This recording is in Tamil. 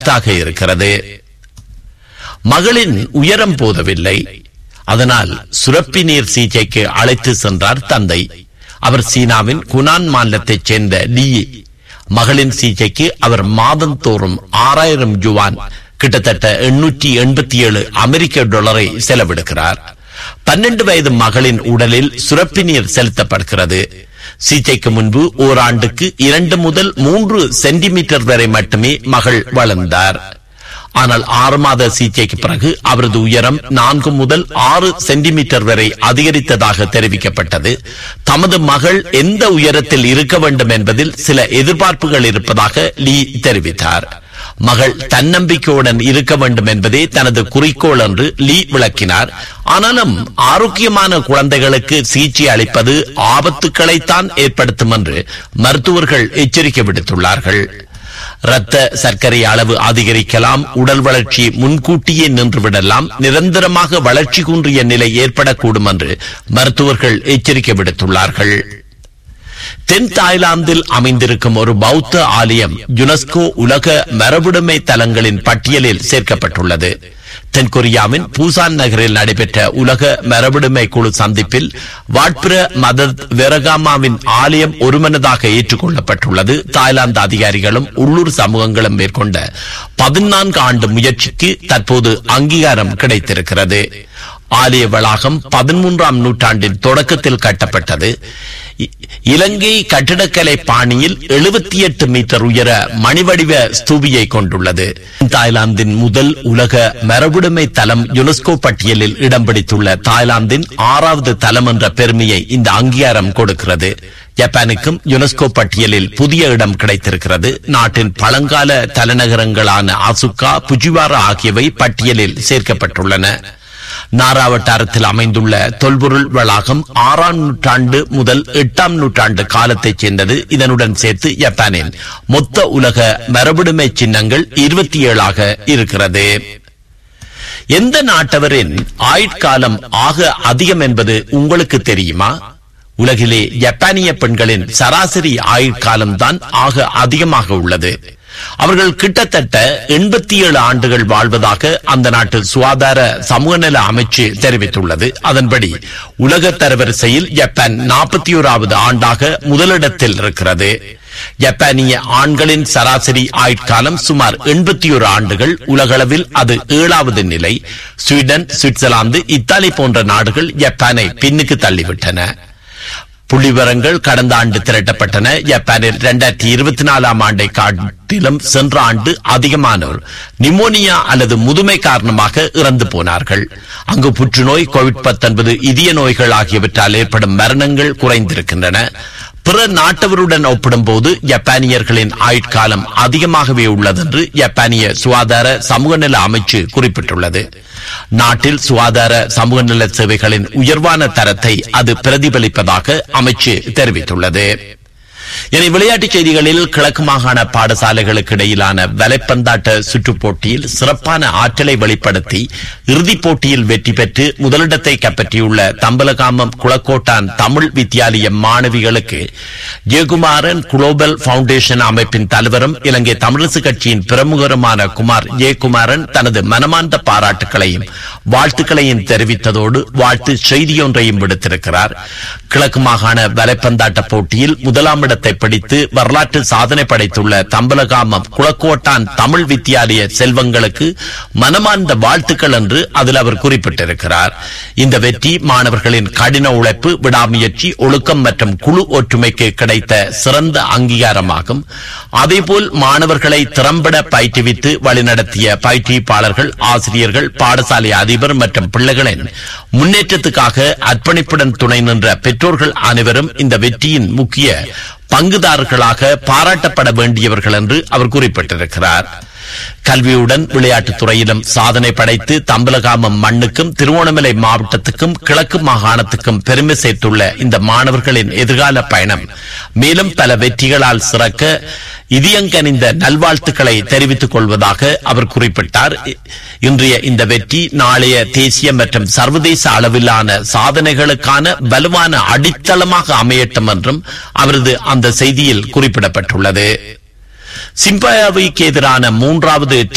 கருத்தாக இருக்கிறது மகளின் உயரம் போதவில்லை அதனால் சுரப்பி நீர் சிகிச்சைக்கு அழைத்து சென்றார் தந்தை அவர் சீனாவின் குனான் மாநிலத்தைச் சேர்ந்த லீ மகளின் சிகிச்சைக்கு அவர் மாதந்தோறும் ஆறாயிரம் யுவான் கிட்டத்தட்ட எண்ணூற்றி எண்பத்தி ஏழு அமெரிக்க டாலரை செலவிடுகிறார் பன்னெண்டு வயது மகளின் உடலில் சுரப்பி நீர் செலுத்தப்படுகிறது சிகிச்சைக்கு முன்பு ஓராண்டுக்கு இரண்டு முதல் மூன்று சென்டிமீட்டர் வரை மட்டுமே மகள் வளர்ந்தார் ஆனால் ஆறு மாத சிகிச்சைக்கு பிறகு அவரது உயரம் நான்கு முதல் ஆறு சென்டிமீட்டர் வரை அதிகரித்ததாக தெரிவிக்கப்பட்டது தமது மகள் எந்த உயரத்தில் இருக்க வேண்டும் என்பதில் சில எதிர்பார்ப்புகள் இருப்பதாக லீ தெரிவித்தார் மகள் தன்னம்பிக்கையுடன் இருக்க வேண்டும் என்பதே தனது குறிக்கோள் என்று லீ விளக்கினார் ஆனாலும் ஆரோக்கியமான குழந்தைகளுக்கு சிகிச்சை அளிப்பது ஆபத்துக்களைத்தான் ஏற்படுத்தும் என்று மருத்துவர்கள் எச்சரிக்கை விடுத்துள்ளார்கள் இரத்த சர்க்கரை அளவு அதிகரிக்கலாம் உடல் வளர்ச்சி முன்கூட்டியே நின்றுவிடலாம் நிரந்தரமாக வளர்ச்சி குன்றிய நிலை ஏற்படக்கூடும் என்று மருத்துவர்கள் எச்சரிக்கை விடுத்துள்ளார்கள் தென் தாய்லாந்தில் அமைந்திருக்கும் ஒரு பௌத்த ஆலயம் யுனெஸ்கோ உலக மரபுடைமை தலங்களின் பட்டியலில் சேர்க்கப்பட்டுள்ளது தென்கொரியாவின் பூசான் நகரில் நடைபெற்ற உலக மரபுடைமை குழு சந்திப்பில் வாட்பிர மதத் வெரகாமாவின் ஆலயம் ஒருமனதாக ஏற்றுக்கொள்ளப்பட்டுள்ளது தாய்லாந்து அதிகாரிகளும் உள்ளூர் சமூகங்களும் மேற்கொண்ட பதினான்கு ஆண்டு முயற்சிக்கு தற்போது அங்கீகாரம் கிடைத்திருக்கிறது ஆலய வளாகம் பதிமூன்றாம் நூற்றாண்டின் தொடக்கத்தில் கட்டப்பட்டது இ- இலங்கை கட்டிடக்கலை பாணியில் எழுபத்தி எட்டு மீட்டர் உயர மணிவடிவ ஸ்தூபியை கொண்டுள்ளது தாய்லாந்தின் முதல் உலக மரபுடைமை தலம் யுனெஸ்கோ பட்டியலில் இடம் பிடித்துள்ள தாய்லாந்தின் ஆறாவது தலம் என்ற பெருமையை இந்த அங்கீகாரம் கொடுக்கிறது ஜப்பானுக்கும் யுனெஸ்கோ பட்டியலில் புதிய இடம் கிடைத்திருக்கிறது நாட்டின் பழங்கால தலைநகரங்களான அசுகா புஜிவாரா ஆகியவை பட்டியலில் சேர்க்கப்பட்டுள்ளன நாரா வட்டாரத்தில் அமைந்துள்ள தொல்பொருள் வளாகம் ஆறாம் நூற்றாண்டு முதல் எட்டாம் நூற்றாண்டு காலத்தைச் சேர்ந்தது இதனுடன் சேர்த்து ஜப்பானின் மொத்த உலக மரபுடைமை சின்னங்கள் இருபத்தி ஏழாக இருக்கிறது எந்த நாட்டவரின் ஆயுட்காலம் ஆக அதிகம் என்பது உங்களுக்கு தெரியுமா உலகிலே ஜப்பானிய பெண்களின் சராசரி ஆயுட்காலம் தான் ஆக அதிகமாக உள்ளது அவர்கள் கிட்டத்தட்ட எண்பத்தி ஏழு ஆண்டுகள் வாழ்வதாக அந்த நாட்டு சுகாதார சமூக நல அமைச்சு தெரிவித்துள்ளது அதன்படி உலக தரவரிசையில் ஜப்பான் நாற்பத்தி ஓராவது ஆண்டாக முதலிடத்தில் இருக்கிறது ஜப்பானிய ஆண்களின் சராசரி ஆயுட்காலம் சுமார் எண்பத்தி ஒரு ஆண்டுகள் உலகளவில் அது ஏழாவது நிலை ஸ்வீடன் சுவிட்சர்லாந்து இத்தாலி போன்ற நாடுகள் ஜப்பானை பின்னுக்கு தள்ளிவிட்டன புள்ளிவிவரங்கள் கடந்த ஆண்டு திரட்டப்பட்டன ஜப்பானில் இரண்டாயிரத்தி இருபத்தி நாலாம் ஆண்டை காட்டிலும் சென்ற ஆண்டு அதிகமானோர் நிமோனியா அல்லது முதுமை காரணமாக இறந்து போனார்கள் அங்கு புற்றுநோய் கோவிட் 19 இதய நோய்கள் ஆகியவற்றால் ஏற்படும் மரணங்கள் குறைந்திருக்கின்றன பிற நாட்டவருடன் ஒப்பிடும்போது ஜப்பானியர்களின் ஆயுட்காலம் அதிகமாகவே உள்ளதென்று ஜப்பானிய சுகாதார சமூக நல அமைச்சு குறிப்பிட்டுள்ளது நாட்டில் சுகாதார சமூக நல சேவைகளின் உயர்வான தரத்தை அது பிரதிபலிப்பதாக அமைச்சு தெரிவித்துள்ளது இனி விளையாட்டுச் செய்திகளில் கிழக்கு மாகாண பாடசாலைகளுக்கு இடையிலான வலைப்பந்தாட்ட சுற்றுப் போட்டியில் சிறப்பான ஆற்றலை வெளிப்படுத்தி இறுதிப் போட்டியில் வெற்றி பெற்று முதலிடத்தை கைப்பற்றியுள்ள தம்பலகாமம் குளக்கோட்டான் தமிழ் வித்தியாலய மாணவிகளுக்கு ஜெயக்குமாரன் குளோபல் பவுண்டேஷன் அமைப்பின் தலைவரும் இலங்கை தமிழரசு கட்சியின் பிரமுகருமான குமார் ஜெயக்குமாரன் தனது மனமார்ந்த பாராட்டுகளையும் வாழ்த்துக்களையும் தெரிவித்ததோடு வாழ்த்து செய்தியொன்றையும் விடுத்திருக்கிறார் கிழக்கு மாகாண வலைப்பந்தாட்ட போட்டியில் முதலாம் இடத்தை பிடித்து வரலாற்று சாதனை படைத்துள்ள தம்பலகாமம் குளக்கோட்டான் தமிழ் வித்தியாலய செல்வங்களுக்கு மனமார்ந்த வாழ்த்துக்கள் என்று அதில் அவர் குறிப்பிட்டிருக்கிறார் இந்த வெற்றி மாணவர்களின் கடின உழைப்பு விடாமுயற்சி ஒழுக்கம் மற்றும் குழு ஒற்றுமைக்கு கிடைத்த சிறந்த அங்கீகாரமாகும் அதேபோல் மாணவர்களை திறம்பட பயிற்றுவித்து வழிநடத்திய பயிற்றுவிப்பாளர்கள் ஆசிரியர்கள் பாடசாலை அதிபர் மற்றும் பிள்ளைகளின் முன்னேற்றத்துக்காக அர்ப்பணிப்புடன் துணை நின்ற பெற்றோர்கள் அனைவரும் இந்த வெற்றியின் முக்கிய பங்குதாரர்களாக பாராட்டப்பட வேண்டியவர்கள் என்று அவர் குறிப்பிட்டிருக்கிறார் கல்வியுடன் விளையாட்டுத் துறையிலும் சாதனை படைத்து தம்பலகாமம் மண்ணுக்கும் திருவோணமலை மாவட்டத்துக்கும் கிழக்கு மாகாணத்துக்கும் பெருமை சேர்த்துள்ள இந்த மாணவர்களின் எதிர்கால பயணம் மேலும் பல வெற்றிகளால் சிறக்க இதயங்கனிந்த நல்வாழ்த்துக்களை தெரிவித்துக் கொள்வதாக அவர் குறிப்பிட்டார் இ- இன்றைய இந்த வெற்றி நாளைய தேசிய மற்றும் சர்வதேச அளவிலான சாதனைகளுக்கான வலுவான அடித்தளமாக அமையட்டும் என்றும் அவரது அந்த செய்தியில் குறிப்பிடப்பட்டுள்ளது சிம்பாயாவுக்கு எதிரான மூன்றாவது